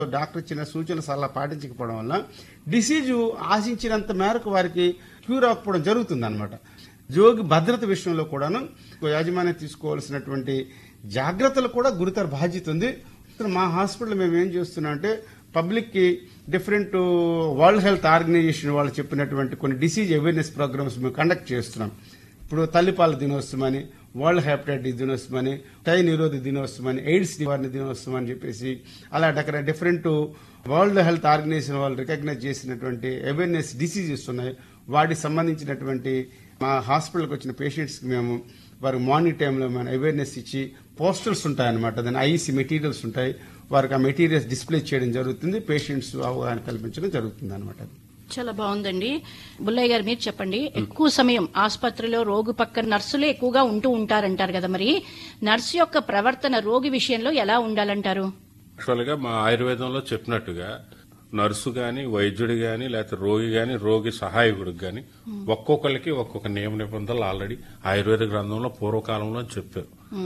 Doctor ఇచ్చిన సూచన సలహా పాటించకపోవడం వల్ల డిసీజు ఆశించినంత మేరకు వారికి క్యూర్ అవ్వకపోవడం జరుగుతుంది అనమాట జోగి భద్రత విషయంలో కూడాను యాజమాన్యం తీసుకోవాల్సినటువంటి జాగ్రత్తలు కూడా గురుతర బాధ్యత ఉంది మా హాస్పిటల్ మేము ఏం చేస్తున్నాం అంటే పబ్లిక్ కి డిఫరెంట్ వరల్డ్ హెల్త్ ఆర్గనైజేషన్ వాళ్ళు చెప్పినటువంటి కొన్ని డిసీజ్ అవేర్నెస్ ప్రోగ్రామ్స్ మేము కండక్ట్ చేస్తున్నాం ఇప్పుడు తల్లిపాల దినోత్సవం అని వరల్డ్ హెపటైటిస్ దినోత్సవం అని టై నిరోధ దినోత్సవం అని ఎయిడ్స్ నివారణ దినోత్సవం అని చెప్పేసి అలా అక్కడ డిఫరెంట్ వరల్డ్ హెల్త్ ఆర్గనైజేషన్ వాళ్ళు రికగ్నైజ్ చేసినటువంటి అవేర్నెస్ డిసీజెస్ ఉన్నాయి వాటికి సంబంధించినటువంటి మా హాస్పిటల్కి వచ్చిన పేషెంట్స్ కి మేము వారి మార్నింగ్ టైంలో మనం అవేర్నెస్ ఇచ్చి పోస్టర్స్ ఉంటాయన్నమాట దాని ఐఈసీ మెటీరియల్స్ ఉంటాయి వారికి ఆ మెటీరియల్స్ డిస్ప్లే చేయడం జరుగుతుంది పేషెంట్స్ అవగాహన కల్పించడం జరుగుతుంది అనమాట చాలా బాగుందండి బుల్లయ్య గారు మీరు చెప్పండి ఎక్కువ సమయం ఆసుపత్రిలో రోగి పక్కన నర్సులే ఎక్కువగా ఉంటూ ఉంటారంటారు కదా మరి నర్సు యొక్క ప్రవర్తన రోగి విషయంలో ఎలా ఉండాలంటారు యాక్చువల్ గా మా ఆయుర్వేదంలో చెప్పినట్టుగా నర్సు గాని వైద్యుడు గాని లేకపోతే రోగి గాని రోగి సహాయకుడికి గాని ఒక్కొక్కరికి ఒక్కొక్క నియమ నిబంధనలు ఆల్రెడీ ఆయుర్వేద గ్రంథంలో పూర్వకాలంలో చెప్పారు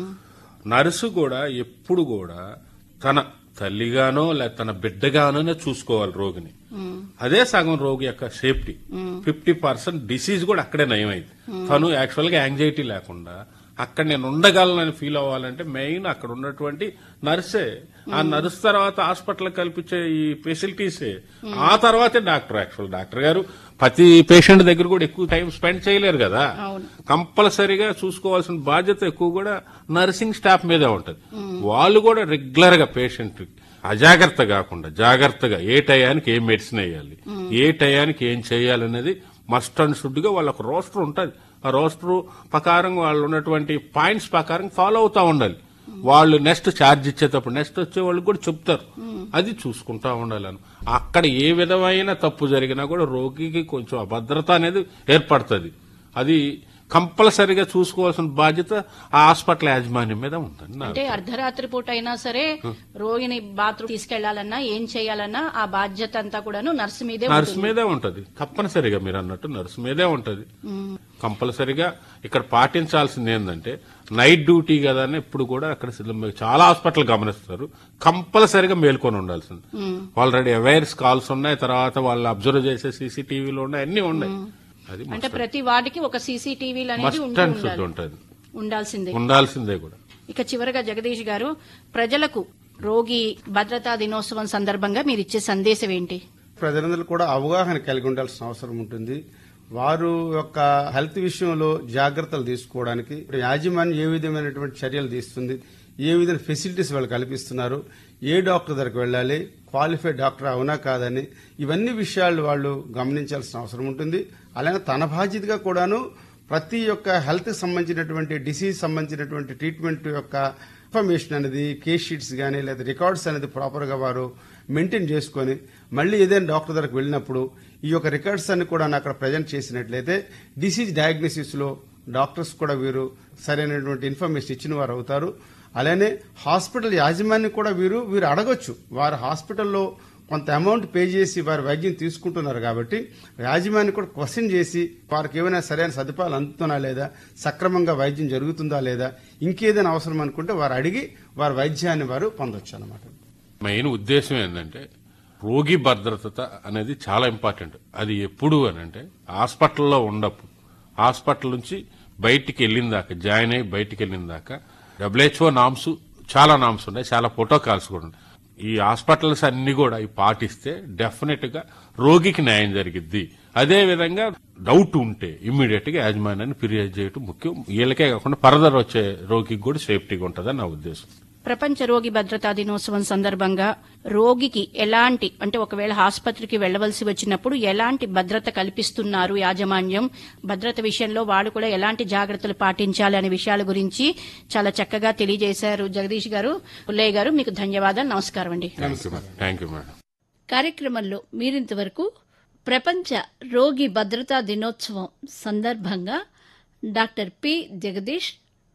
నర్సు కూడా ఎప్పుడు కూడా తన తల్లిగానో లేదా తన బిడ్డగానోనే చూసుకోవాలి రోగిని అదే సగం రోగి యొక్క సేఫ్టీ ఫిఫ్టీ పర్సెంట్ డిసీజ్ కూడా అక్కడే నయమైంది తను యాక్చువల్ గా యాంగ్జైటీ లేకుండా అక్కడ నేను ఉండగలనని ఫీల్ అవ్వాలంటే మెయిన్ అక్కడ ఉన్నటువంటి నర్సే ఆ నర్స్ తర్వాత హాస్పిటల్ కల్పించే ఈ ఫెసిలిటీసే ఆ తర్వాతే డాక్టర్ యాక్చువల్ డాక్టర్ గారు ప్రతి పేషెంట్ దగ్గర కూడా ఎక్కువ టైం స్పెండ్ చేయలేరు కదా అవును. కంపల్సరీగా చూసుకోవాల్సిన బాధ్యత ఎక్కువ కూడా నర్సింగ్ స్టాఫ్ మీదే ఉంటది వాళ్ళు కూడా రెగ్యులర్ గా పేషెంట్ అజాగ్రత్త కాకుండా జాగ్రత్తగా ఏ టయానికి ఏ మెడిసిన్ వేయాలి ఏ టయానికి ఏం చేయాలనేది మస్ట్ అండ్ షుడ్ గా వాళ్ళకు రోస్టర్ ఉంటది ఆ రోస్టర్ ప్రకారం వాళ్ళు ఉన్నటువంటి పాయింట్స్ ప్రకారం ఫాలో అవుతా ఉండాలి వాళ్ళు నెక్స్ట్ ఛార్జ్ ఇచ్చేటప్పుడు నెక్స్ట్ వచ్చే వాళ్ళు కూడా చెప్తారు అది చూసుకుంటా ఉండాలని అక్కడ ఏ విధమైన తప్పు జరిగినా కూడా రోగికి కొంచెం అభద్రత అనేది ఏర్పడుతుంది అది కంపల్సరిగా చూసుకోవాల్సిన బాధ్యత ఆ హాస్పిటల్ యాజమాన్యం మీద ఉంటుంది నా అంటే అర్ధరాత్రి పూట అయినా సరే రోగిని బాత్రూమ్ తీసుకెళ్లాలన్నా ఏం చేయాలన్నా ఆ బాధ్యత అంతా కూడాను నర్సు మీదే నర్స్ ఉంటుంది. మీదే ఉంటది తప్పనిసరిగా మీరు అన్నట్టు నర్స్ మీదే ఉంటది కంపల్సరిగా ఇక్కడ పాటించాల్సింది ఏంటంటే నైట్ డ్యూటీ కదా అని ఇప్పుడు కూడా అక్కడ సిద్ధం- చాలా హాస్పిటల్ గమనిస్తారు కంపల్సరిగా మేల్కొని ఉండాల్సింది ఆల్రెడీ అవేర్స్ కాల్స్ ఉన్నాయి తర్వాత వాళ్ళు అబ్జర్వ్ చేసే సీసీటీవీలు ఉన్నాయి అన్ని ఉన్నాయి అది అంటే ప్రతి వార్డుకి ఒక సీసీటీవీలు అనేది మస్ట్ ఉంటూ అండ్ షుడ్ ఉండాలి. ఉంటది ఉండాల్సిందే ఉండాల్సిందే కూడా ఇక చివరగా జగదీష్ గారు ప్రజలకు రోగి భద్రతా దినోత్సవం సందర్భంగా మీరు ఇచ్చే సందేశం ఏంటి ప్రజలందరూ కూడా అవగాహన కలిగి ఉండాల్సిన అవసరం ఉంటుంది వారు యొక్క హెల్త్ విషయంలో జాగ్రత్తలు తీసుకోవడానికి ఇప్పుడు యాజమాన్యం ఏ విధమైనటువంటి చర్యలు తీస్తుంది ఏ విధమైన ఫెసిలిటీస్ వాళ్ళు కల్పిస్తున్నారు ఏ డాక్టర్ దగ్గరికి వెళ్ళాలి క్వాలిఫైడ్ డాక్టర్ అవునా కాదని ఇవన్నీ విషయాలు వాళ్ళు గమనించాల్సిన అవసరం ఉంటుంది అలానే తన బాధ్యతగా కూడాను ప్రతి యొక్క హెల్త్ సంబంధించినటువంటి డిసీజ్ సంబంధించినటువంటి ట్రీట్మెంట్ యొక్క ఇన్ఫర్మేషన్ అనేది కేస్ షీట్స్ కానీ లేదా రికార్డ్స్ అనేది ప్రాపర్ గా వారు మెయింటైన్ చేసుకొని మళ్ళీ ఏదైనా డాక్టర్ దగ్గరకు వెళ్ళినప్పుడు ఈ యొక్క రికార్డ్స్ అన్ని కూడా అక్కడ ప్రజెంట్ చేసినట్లయితే డిసీజ్ డయాగ్నోసిస్ లో డాక్టర్స్ కూడా వీరు సరైనటువంటి ఇన్ఫర్మేషన్ ఇచ్చిన వారు అవుతారు అలానే హాస్పిటల్ యాజమాన్యం కూడా వీరు వీరు అడగొచ్చు వారు హాస్పిటల్లో కొంత అమౌంట్ పే చేసి వారి వైద్యం తీసుకుంటున్నారు కాబట్టి యాజమాన్యం కూడా క్వశ్చన్ చేసి వారికి ఏమైనా సరైన సదుపాయాలు అందుతున్నా లేదా సక్రమంగా వైద్యం జరుగుతుందా లేదా ఇంకేదైనా అవసరం అనుకుంటే వారు అడిగి వారి వైద్యాన్ని వారు పొందొచ్చు అనమాట మెయిన్ ఉద్దేశం ఏంటంటే రోగి భద్రత అనేది చాలా ఇంపార్టెంట్ అది ఎప్పుడు అని అంటే హాస్పిటల్లో ఉండప్పుడు హాస్పిటల్ నుంచి బయటికి వెళ్ళిన దాకా జాయిన్ అయ్యి బయటికి వెళ్ళిన దాకా డబ్ల్యూహెచ్ఓ నామ్స్ చాలా నామ్స్ ఉన్నాయి చాలా ప్రోటోకాల్స్ కూడా ఉన్నాయి ఈ హాస్పిటల్స్ అన్ని కూడా ఇవి పాటిస్తే డెఫినెట్ గా రోగికి న్యాయం జరిగిద్ది అదే విధంగా డౌట్ ఉంటే ఇమ్మీడియట్ గా యాజమాన్యాన్ని ఫిర్యాదు చేయడం ముఖ్యం వీళ్ళకే కాకుండా ఫర్దర్ వచ్చే రోగికి కూడా సేఫ్టీగా ఉంటుందని నా ఉద్దేశం ప్రపంచ రోగి భద్రతా దినోత్సవం సందర్భంగా రోగికి ఎలాంటి అంటే ఒకవేళ ఆసుపత్రికి వెళ్లవలసి వచ్చినప్పుడు ఎలాంటి భద్రత కల్పిస్తున్నారు యాజమాన్యం భద్రత విషయంలో వాళ్ళు కూడా ఎలాంటి జాగ్రత్తలు పాటించాలి అనే విషయాల గురించి చాలా చక్కగా తెలియజేశారు జగదీష్ గారు పుల్లయ్య గారు మీకు ధన్యవాదాలు నమస్కారం అండి thank you madam thank you madam కార్యక్రమంలో మీరింతవరకు ప్రపంచ రోగి భద్రతా దినోత్సవం సందర్భంగా doctor P Jagadish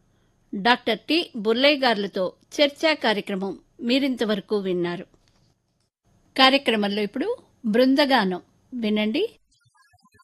doctor T Bullaiah గారులతో చర్చా కార్యక్రమం మీరింతవరకు విన్నారు కార్యక్రమంలో ఇప్పుడు బృందగానం వినండి